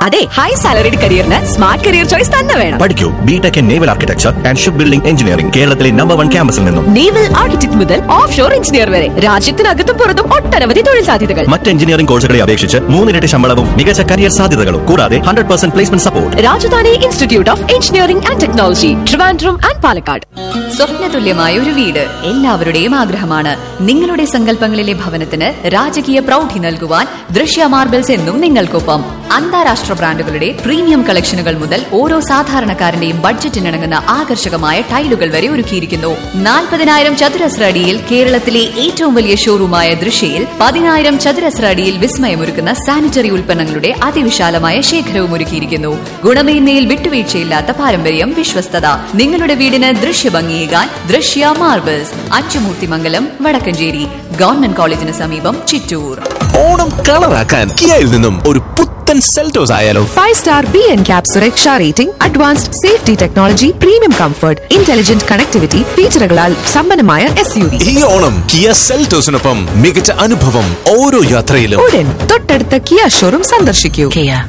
അതെ high salaried കരിയറിന് smart career choice തന്നെ വേണം പഠിക്കൂ B Tech in naval architecture and ship building engineering കേരളത്തിലെ നമ്പർ വൺ ക്യാമ്പസിൽ നിന്നും നേവൽ ആർക്കിടെക്ട് മുതൽ ഓഫ് ഷോർ എഞ്ചിനീയർ വരെ രാജ്യത്തിനകത്തും പുറത്തും ഒട്ടനവധി തൊഴിൽ സാധ്യതകൾ മറ്റ് എഞ്ചിനീയറിംഗ് കോഴ്സുകളെ അപേക്ഷിച്ച് മൂന്നിരട്ടി ശമ്പളവും മികച്ച കരിയർ സാധ്യതകളും കൂടാതെ hundred percent placement support Rajadhani institute of engineering and technology Trivandrum and Palakkad സ്വപ്നതുല്യമായ ഒരു വീട് എല്ലാവരുടെയും ആഗ്രഹമാണ് നിങ്ങളുടെ സങ്കല്പങ്ങളിലെ ഭവനത്തിന് രാജകീയ പ്രൗഢി നൽകുവാൻ ദൃശ്യ മാർബിൾസ് എന്നും നിങ്ങൾക്കൊപ്പം അന്താരാഷ്ട്ര ബ്രാൻഡുകളുടെ പ്രീമിയം കളക്ഷനുകൾ മുതൽ ഓരോ സാധാരണക്കാരന്റെയും ബഡ്ജറ്റിനിണങ്ങുന്ന ആകർഷകമായ ടൈലുകൾ വരെ ഒരുക്കിയിരിക്കുന്നു നാൽപ്പതിനായിരം ചതുരശ്ര അടിയിൽ കേരളത്തിലെ ഏറ്റവും വലിയ ഷോറൂമായ ദൃശ്യയിൽ പതിനായിരം ചതുരശ്ര അടിയിൽ വിസ്മയമൊരുക്കുന്ന സാനിറ്ററി ഉൽപ്പന്നങ്ങളുടെ അതിവിശാലമായ ശേഖരവും ഒരുക്കിയിരിക്കുന്നു ഗുണമേന്മയിൽ വിട്ടുവീഴ്ചയില്ലാത്ത പാരമ്പര്യം വിശ്വസ്തത നിങ്ങളുടെ വീടിന് ദൃശ്യഭംഗിയേകാൻ ദൃശ്യ മാർബിൾസ് അച്ചുമൂർത്തിമംഗലം വടക്കഞ്ചേരി ഗവൺമെന്റ് കോളേജിന് സമീപം ചിറ്റൂർ ഓണം കളറാക്കാൻ കിയയിൽ നിന്നും ഒരു പുത്തൻ സെൽറ്റോസ് ആയാലോ five star B N cap സുരക്ഷ rating advanced safety technology premium comfort intelligent connectivity ഫീച്ചറുകളാൽ സമ്പന്നമായ എസ് യു വി ഈ ഓണം കിയ സെൽറ്റോസിനൊപ്പം മികച്ച അനുഭവം ഓരോ യാത്രയിലും ഉടൻ തൊട്ടടുത്ത കിയ ഷോറൂം സന്ദർശിക്കൂ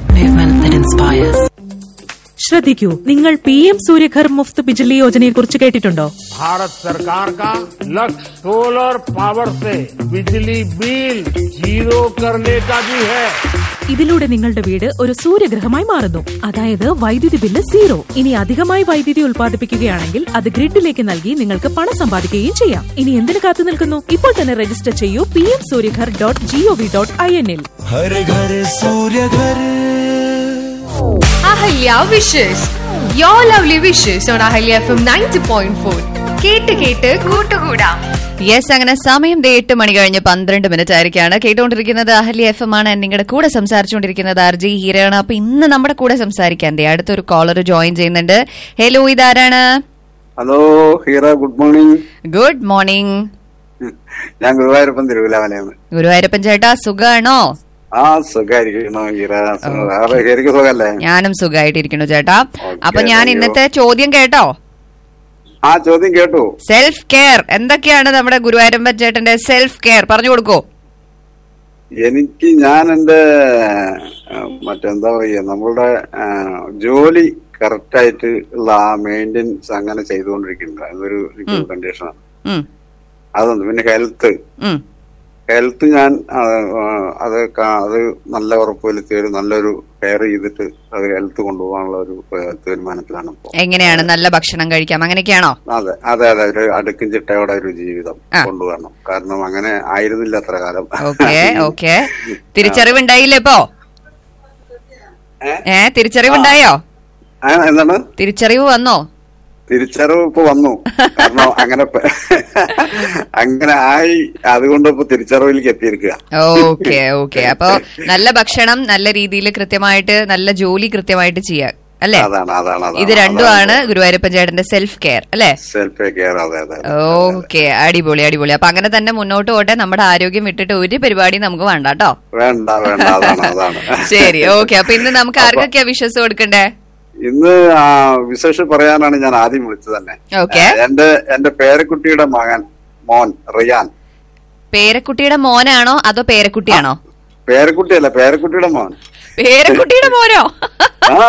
ശ്രദ്ധിക്കൂ നിങ്ങൾ പി എം സൂര്യഘർ മുഫ്ത് ബിജ്ലി യോജനയെ കുറിച്ച് കേട്ടിട്ടുണ്ടോ भारत सरकार का लक्ष्य सोलर पावर से बिजली बिल जीरो करने का भी है ഇതിലൂടെ നിങ്ങളുടെ വീട് ഒരു സൂര്യഗ്രഹമായി മാറുന്നു അതായത് വൈദ്യുതി ബില്ല് സീറോ ഇനി അധികമായി വൈദ്യുതി ഉൽപ്പാദിപ്പിക്കുകയാണെങ്കിൽ അത് ഗ്രിഡിലേക്ക് നൽകി നിങ്ങൾക്ക് പണം സമ്പാദിക്കുകയും ചെയ്യാം ഇനി എന്തിനു കാത്തു നിൽക്കുന്നു ഇപ്പോൾ തന്നെ രജിസ്റ്റർ ചെയ്യൂ P M Suryaghar dot G O V dot I N ഇൽ Ahalya wishes you lovely wishes on Ahalya F M ninety point four കേട്ട് കേട്ട് കൂട്ടുകൂടാം യെസ് അങ്ങനെ സമയം ദേ എട്ട് മണി കഴിഞ്ഞ് പന്ത്രണ്ട് മിനിറ്റ് ആയിരിക്കാണ് കേട്ടുകൊണ്ടിരിക്കുന്നത് അഹല്യ എഫ് എം ആണ് നിങ്ങളുടെ കൂടെ സംസാരിച്ചുകൊണ്ടിരിക്കുന്നത് ആർ ജി ഹീരയാണ് അപ്പൊ ഇന്ന് നമ്മുടെ കൂടെ സംസാരിക്കാൻ ദേ അടുത്തൊരു കോളർ ജോയിൻ ചെയ്യുന്നുണ്ട് ഹലോ ഇതാരാണ് hello Heera good morning good morning ഞാൻ ഗുരുവായൂരപ്പൻ തിരുവിലാമലയാണ് ഗുരുവായൂരപ്പൻ ചേട്ടാ സുഖാണോ ആ സുഖായിരിക്കണോ ഹീറ ഹീറയ്ക്ക് സുഖല്ലേ ഞാനും സുഖമായിട്ടിരിക്കുന്നു ചേട്ടാ അപ്പൊ ഞാൻ thank you. ഇന്നത്തെ ചോദ്യം കേട്ടോ ആ ചോദ്യം കേട്ടു സെൽഫ് കെയർ എന്തൊക്കെയാണ് നമ്മുടെ ഗുരുവായൂരപ്പൻ ചേട്ടന്റെ സെൽഫ് കെയർ പറഞ്ഞു കൊടുക്കോ എനിക്ക് ഞാൻ എന്റെ ആ, മറ്റെന്താ പറയുക നമ്മളുടെ ആ, ജോലി കറക്റ്റ് ആയിട്ട് ഉള്ള ആ മെയിൻ്റെനൻസ് അങ്ങനെ ചെയ്തുകൊണ്ടിരിക്കുന്നുണ്ട് അതൊരു കണ്ടീഷനാണ് ഉം, അതൊന്ന് പിന്നെ ഹെൽത്ത് ഉം. ഹെൽത്ത് ഞാൻ ആ, ആ, അത് കാ- അത് നല്ല ഉറപ്പുവരുത്തി ഒരു നല്ലൊരു കെയർ ചെയ്തിട്ട് അത് ഹെൽത്ത് കൊണ്ടുപോകാനുള്ള ഒരു ആ, തീരുമാനത്തിലാണ് ഇപ്പോൾ എങ്ങനെയാണ് നല്ല ഭക്ഷണം കഴിക്കാം അങ്ങനെയൊക്കെയാണോ അതെ അതെ അതെ ഒരു അടുക്കും ചിട്ടയോടെ ഒരു ജീവിതം ആ. കൊണ്ടുവരണം കാരണം അങ്ങനെ ആയിരുന്നില്ല അത്ര കാലം ഓക്കെ ഓക്കെ തിരിച്ചറിവുണ്ടായില്ലേ ഇപ്പോ ഏ തിരിച്ചറിവുണ്ടായോ ആ, എന്താണ് തിരിച്ചറിവ് വന്നോ തിരിച്ചറിവ് ഇപ്പൊ വന്നു കാരണം അങ്ങനെ പ- അങ്ങനെ ആയി അതുകൊണ്ട് ഇപ്പൊ തിരിച്ചറിവിലേക്ക് എത്തിയിരിക്കുക ഓക്കെ ഓക്കെ അപ്പൊ നല്ല ഭക്ഷണം നല്ല രീതിയിൽ കൃത്യമായിട്ട് നല്ല ജോലി കൃത്യമായിട്ട് ചെയ്യാം അല്ലേ അതാണ് അതാണ് അതാണ് ഇത് രണ്ടുമാണ് ഗുരുവായൂരപ്പൻ ചേട്ടന്റെ സെൽഫ് കെയർ അല്ലേ സെൽഫ് കെയർ അതെ അതെ അതെ. ഓക്കെ അടിപൊളി അടിപൊളി അപ്പൊ അങ്ങനെ തന്നെ മുന്നോട്ട് പോട്ടെ നമ്മുടെ ആരോഗ്യം വിട്ടിട്ട് ഒരു പരിപാടി നമുക്ക് വേണ്ട കേട്ടോ വേണ്ട വേണ്ട അതാണ് അതാണ് ശരി ഓക്കെ അപ്പൊ ഇന്ന് നമുക്ക് ആർക്കൊക്കെയാ വിശ്വസ് കൊടുക്കണ്ടേ ഇന്ന് ആ വിശേഷം പറയാനാണ് ഞാൻ ആദ്യം വിളിച്ചത് തന്നെ ഓക്കെ ആ, എന്റെ എന്റെ പേരക്കുട്ടിയുടെ മകൻ മോൻ റിയാൻ പേരക്കുട്ടിയുടെ മോനാണോ അതോ പേരക്കുട്ടിയാണോ പേരക്കുട്ടിയല്ല പേരക്കുട്ടിയുടെ മോൻ പേരക്കുട്ടിയുടെ മോനോ ആ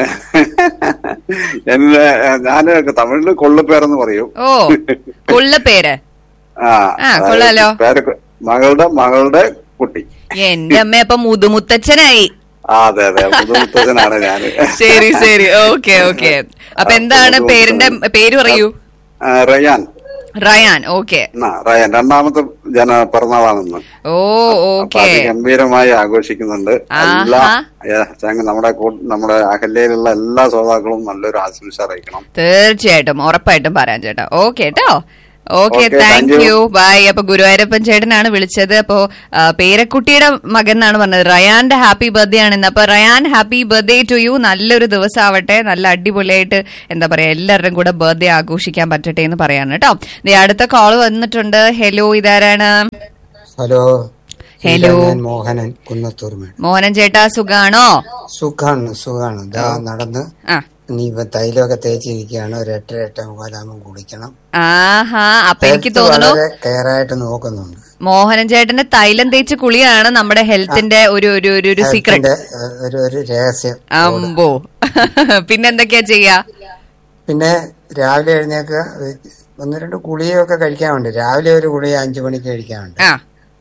എന്റെ ഞാന് തമിഴില് കൊള്ളുപേരെന്ന് പറയും ഓ കൊള്ള പേര് ആ ആ, കൊള്ളാലോ. പേരക്കു- മകളുടെ മകളുടെ കുട്ടി എന്റെ അമ്മ അപ്പൊ മുതുമുത്തച്ഛനായി ആ അതെ അതെ പുതുമുത്തച്ഛനാണ് ഞാന് ശരി ശരി ഓക്കെ ഓക്കെ അപ്പൊ എന്താണ് പേരിന്റെ പേര് പറയൂ ആ, റയാൻ റയാൻ ഓക്കെ ആ, റയാൻ രണ്ടാമത്തെ ജന പിറന്നാളാണെന്ന് ഓ അപ്പൊ ഓക്കെ അത് ഗംഭീരമായി ആഘോഷിക്കുന്നുണ്ട് എല്ലാ ആഹാ. ഏ, ചങ്ങ- നമ്മുടെ കൂ- നമ്മുടെ അഹല്യയിലുള്ള എല്ലാ ശ്രോതാക്കളും നല്ലൊരു ആശംസ അറിയിക്കണം തീർച്ചയായിട്ടും ഉറപ്പായിട്ടും പറയാം ചേട്ടാ ഓക്കെ കേട്ടോ okay Okay, thank thank you you. Bye അപ്പൊ ഗുരുവായൂരപ്പൻ ചേട്ടനാണ് വിളിച്ചത് അപ്പോ ആ, പേരക്കുട്ടിയുടെ മകൻ എന്നാണ് പറഞ്ഞത് റയാന്റെ ഹാപ്പി ബർത്ത്ഡേ ആണ് ഇന്ന് അപ്പൊ Rayan happy birthday to you നല്ലൊരു ദിവസം ആവട്ടെ നല്ല അടിപൊളിയായിട്ട് എന്താ പറയാ എല്ലാവരുടെയും കൂടെ ബർത്ത്ഡേ ആഘോഷിക്കാൻ പറ്റട്ടെ എന്ന് പറയാണ് കേട്ടോ ദേ അടുത്ത കോള് വന്നിട്ടുണ്ട് ഹലോ ഇതാരാണ് ഹലോ ഹലോ. ഞാൻ മോഹനൻ കുന്നത്തൂർമേട് മോഹനൻ ചേട്ടാ സുഖാണോ സുഖാണ് സുഖാണ് ദാ നടന്ന് ആ ഇനിയിപ്പോ തൈലമൊക്കെ തേച്ചിരിക്കുകയാണ് ഒരു എട്ട് എട്ട് മുക്കാലാകുമ്പോൾ കുടിക്കണം ആഹാ അപ്പൊ എനിക്ക് Health തോന്നുന്നു വളരെ കെയർ ആയിട്ട് നോക്കുന്നുണ്ട് മോഹനൻ ചേട്ടന്റെ തൈലം തേച്ച് കുളിയാണ് നമ്മുടെ ഹെൽത്തിന്റെ ഒരു ഒരു ഒരു ഒരു സീക്രട്ട് ഹെൽത്തിന്റെ, ഏഹ്, ഒരു ഒരു രഹസ്യം അമ്പോ പിന്നെന്തൊക്കെയാ ചെയ്യാ പിന്നെ രാവിലെ എഴുന്നേക്കുക ഒന്ന് രണ്ട് ഗുളികയൊക്കെ കഴിക്കാനുണ്ട് രാവിലെ ഒരു ഗുളിക അഞ്ചു മണിക്ക് കഴിക്കാനുണ്ട് ആ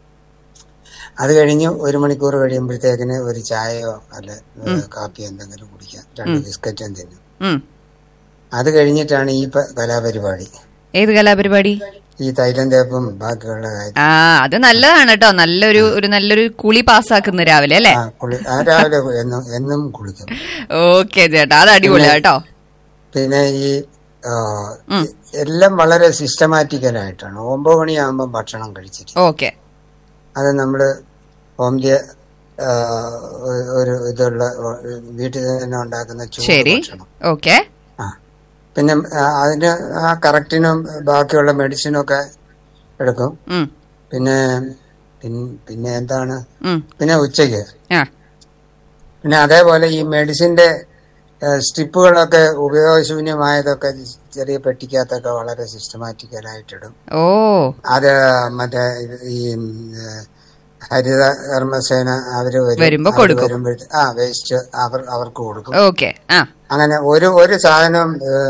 അത് കഴിഞ്ഞ് ഒരു മണിക്കൂർ കഴിയുമ്പോഴത്തേക്കിന് ഒരു ചായയോ അല്ല ഏഹ്, കാപ്പിയോ എന്തെങ്കിലും കുടിക്കാം രണ്ട് ബിസ്ക്കറ്റും തിന്നും ഉം അത് കഴിഞ്ഞിട്ടാണ് ഈ പ- കലാപരിപാടി ഏത് കലാപരിപാടി ഈ തൈലം തേപ്പും ബാക്കിയുള്ള കാര്യം ആ അത് നല്ലതാണ് കേട്ടോ നല്ലൊരു ഒരു നല്ലൊരു കുളി പാസ്സാക്കുന്ന രാവിലെ അല്ലേ ആ, കുളി ആ രാവിലെ എന്നും എന്നും കുളിക്കും ഓക്കെ ചേട്ടാ അത് അടിപൊളിയാ കേട്ടോ പിന്നെ ഈ ആ, എല്ലാം വളരെ സിസ്റ്റമാറ്റിക്കലായിട്ടാണ് ഒമ്പത് മണിയാകുമ്പോൾ ഭക്ഷണം കഴിച്ചിട്ട് ഓക്കെ അത് നമ്മള് ഹോംലിയ ആ, ഒ- ഒരു ഇതുള്ള ഒ- വീട്ടിൽ തന്നെ ഉണ്ടാക്കുന്ന ചൂട് ശരി ഭക്ഷണം ഓക്കെ ആ പിന്നെ ആ, അതിന് ആ കറക്റ്റിനും ബാക്കിയുള്ള മെഡിസിനും ഒക്കെ എടുക്കും ഉം പിന്നെ പിൻ- പിന്നെ എന്താണ് ഉം പിന്നെ ഉച്ചയ്ക്ക് ആ പിന്നെ അതേപോലെ ഈ മെഡിസിന്റെ ഏഹ്, സ്ട്രിപ്പുകളൊക്കെ ഉപയോഗശൂന്യമായതൊക്കെ ചെറിയ പെട്ടിക്കകത്തൊക്കെ വളരെ സിസ്റ്റമാറ്റിക്കലായിട്ടിടും ഓ അത് മറ്റേ ഇത് ഈ ഉം, ഏഹ്, ഹരിത കർമ്മസേന അവര് വരും. വരുമ്പോ അവര് കൊടുക്കും. വരുമ്പോഴത്തെ- ആ വേസ്റ്റ് അവർ അവർക്ക് കൊടുക്കും ഓക്കെ ആ അങ്ങനെ ഒരു ഒരു സാധനം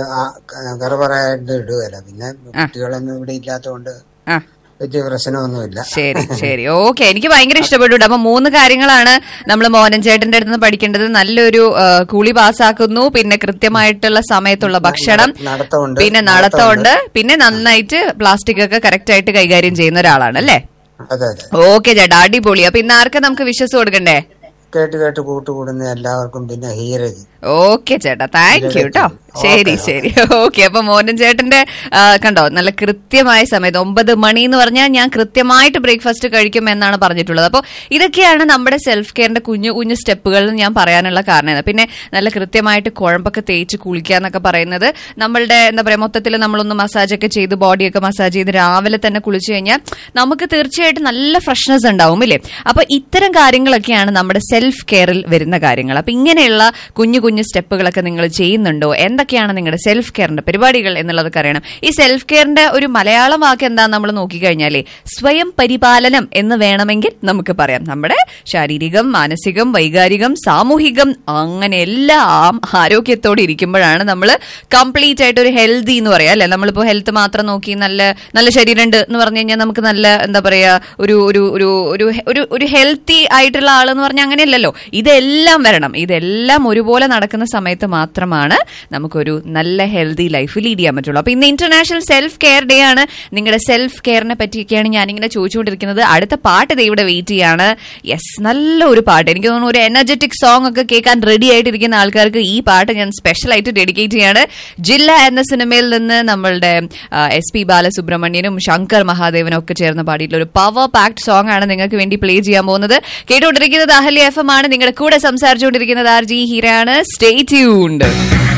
കറപറായിട്ട് ഇടുകയല്ല പിന്നെ കുട്ടികളൊന്നും ഇവിടെ ഇല്ലാത്തതുകൊണ്ട് ആ വലിയ പ്രശ്നമൊന്നുമില്ല ശരി ശരി ഓക്കെ എനിക്ക് ഭയങ്കര ഇഷ്ടപ്പെട്ടു കേട്ടോ. അപ്പൊ മൂന്ന് കാര്യങ്ങളാണ് നമ്മൾ മോഹനൻ ചേട്ടന്റെ അടുത്ത് നിന്ന് പഠിക്കേണ്ടത് നല്ലൊരു ആ, കുളി പാസ്സാക്കുന്നു പിന്നെ കൃത്യമായിട്ടുള്ള സമയത്തുള്ള ഭക്ഷണം നടത്തമുണ്ട് പിന്നെ നടത്തമുണ്ട് പിന്നെ നന്നായിട്ട് പ്ലാസ്റ്റിക് ഒക്കെ കറക്റ്റ് ആയിട്ട് കൈകാര്യം ചെയ്യുന്ന ഒരാളാണ് അല്ലേ അതെ അതെ ഓക്കെ ചേട്ടാ അടിപൊളി അപ്പൊ ഇന്ന് ആർക്കാ നമുക്ക് വിശ്വസ് കൊടുക്കണ്ടേ കേട്ട് കേട്ട് കൂട്ടുകൂടുന്ന എല്ലാവർക്കും പിന്നെ ഹീരജ് ഓക്കെ ചേട്ടാ താങ്ക് യു കേട്ടോ ശരി ശരി ഓക്കെ അപ്പൊ മോഹൻ ചേട്ടന്റെ ആ, കണ്ടോ നല്ല കൃത്യമായ സമയത്ത് ഒമ്പത് മണി എന്ന് പറഞ്ഞാൽ ഞാൻ കൃത്യമായിട്ട് ബ്രേക്ക്ഫാസ്റ്റ് കഴിക്കും എന്നാണ് പറഞ്ഞിട്ടുള്ളത് അപ്പോൾ ഇതൊക്കെയാണ് നമ്മുടെ സെൽഫ് കെയറിന്റെ കുഞ്ഞു കുഞ്ഞു സ്റ്റെപ്പുകൾ എന്ന് ഞാൻ പറയാനുള്ള കാരണം പിന്നെ നല്ല കൃത്യമായിട്ട് കുഴമ്പൊക്കെ തേച്ച് കുളിക്കുക എന്നൊക്കെ പറയുന്നത് നമ്മളുടെ എന്താ പറയാ മൊത്തത്തിൽ നമ്മളൊന്ന് മസാജ് ഒക്കെ ചെയ്ത് ബോഡിയൊക്കെ മസാജ് ചെയ്ത് രാവിലെ തന്നെ കുളിച്ചു കഴിഞ്ഞാൽ നമുക്ക് തീർച്ചയായിട്ടും നല്ല ഫ്രഷ്നെസ് ഉണ്ടാവും ഇല്ലേ അപ്പൊ ഇത്തരം കാര്യങ്ങളൊക്കെയാണ് നമ്മുടെ സെൽഫ് കെയറിൽ വരുന്ന കാര്യങ്ങൾ അപ്പൊ ഇങ്ങനെയുള്ള കുഞ്ഞു കുഞ്ഞു സ്റ്റെപ്പുകളൊക്കെ നിങ്ങൾ ചെയ്യുന്നുണ്ടോ എന്തൊക്കെയാണ് നിങ്ങളുടെ സെൽഫ് കെയറിന്റെ പരിപാടികൾ എന്നുള്ളതൊക്കെ അറിയണം ഈ സെൽഫ് കെയറിന്റെ ഒരു മലയാളം വാക്ക് എന്താ നമ്മൾ നോക്കിക്കഴിഞ്ഞാലേ സ്വയം പരിപാലനം എന്ന് വേണമെങ്കിൽ നമുക്ക് പറയാം നമ്മുടെ ശാരീരികം മാനസികം വൈകാരികം സാമൂഹികം അങ്ങനെ എല്ലാം ആരോഗ്യത്തോടെ ഇരിക്കുമ്പോഴാണ് നമ്മൾ കംപ്ലീറ്റ് ആയിട്ട് ഒരു ഹെൽത്തി എന്ന് പറയാം അല്ലെ നമ്മളിപ്പോ ഹെൽത്ത് മാത്രം നോക്കി നല്ല നല്ല ശരീരമുണ്ട് എന്ന് പറഞ്ഞു കഴിഞ്ഞാൽ നമുക്ക് നല്ല എന്താ പറയാ ഒരു ഒരു ഒരു ഒരു ഒരു ഒരു ഹെൽത്തി ആയിട്ടുള്ള ആളെന്ന് പറഞ്ഞാൽ അങ്ങനെയല്ലല്ലോ ഇതെല്ലാം വരണം ഇതെല്ലാം ഒരുപോലെ നടക്കുന്ന സമയത്ത് മാത്രമാണ് നമുക്കൊരു നല്ല ഹെൽത്തി ലൈഫ് ലീഡ് ചെയ്യാൻ പറ്റുള്ളൂ അപ്പൊ ഇന്ന് ഇന്റർനാഷണൽ സെൽഫ് കെയർ ഡേ ആണ് നിങ്ങളുടെ സെൽഫ് കെയറിനെ പറ്റിയൊക്കെയാണ് ഞാനിങ്ങനെ ചോദിച്ചുകൊണ്ടിരിക്കുന്നത് അടുത്ത പാട്ട് ദേ ഇവിടെ വെയിറ്റ് ചെയ്യാണ് യെസ് നല്ല ഒരു പാട്ട് എനിക്ക് തോന്നുന്നു ഒരു എനർജറ്റിക് സോങ് ഒക്കെ കേൾക്കാൻ റെഡി ആയിട്ടിരിക്കുന്ന ആൾക്കാർക്ക് ഈ പാട്ട് ഞാൻ സ്പെഷ്യൽ ആയിട്ട് ഡെഡിക്കേറ്റ് ചെയ്യാണ് ജില്ല എന്ന സിനിമയിൽ നിന്ന് നമ്മളുടെ എസ് പി ബാലസുബ്രഹ്മണ്യനും ശങ്കർ മഹാദേവനും ഒക്കെ ചേർന്ന് പാടിയിട്ടുള്ള ഒരു പവർ പാക്ഡ് സോങ് ആണ് നിങ്ങൾക്ക് വേണ്ടി പ്ലേ ചെയ്യാൻ പോകുന്നത് കേട്ടുകൊണ്ടിരിക്കുന്നത് അഹല്യ എഫ് എം ആണ് നിങ്ങളുടെ കൂടെ സംസാരിച്ചുകൊണ്ടിരിക്കുന്നത് ആർ ജി ഹീരാണ് സ്റ്റേ ട്യൂൺഡ്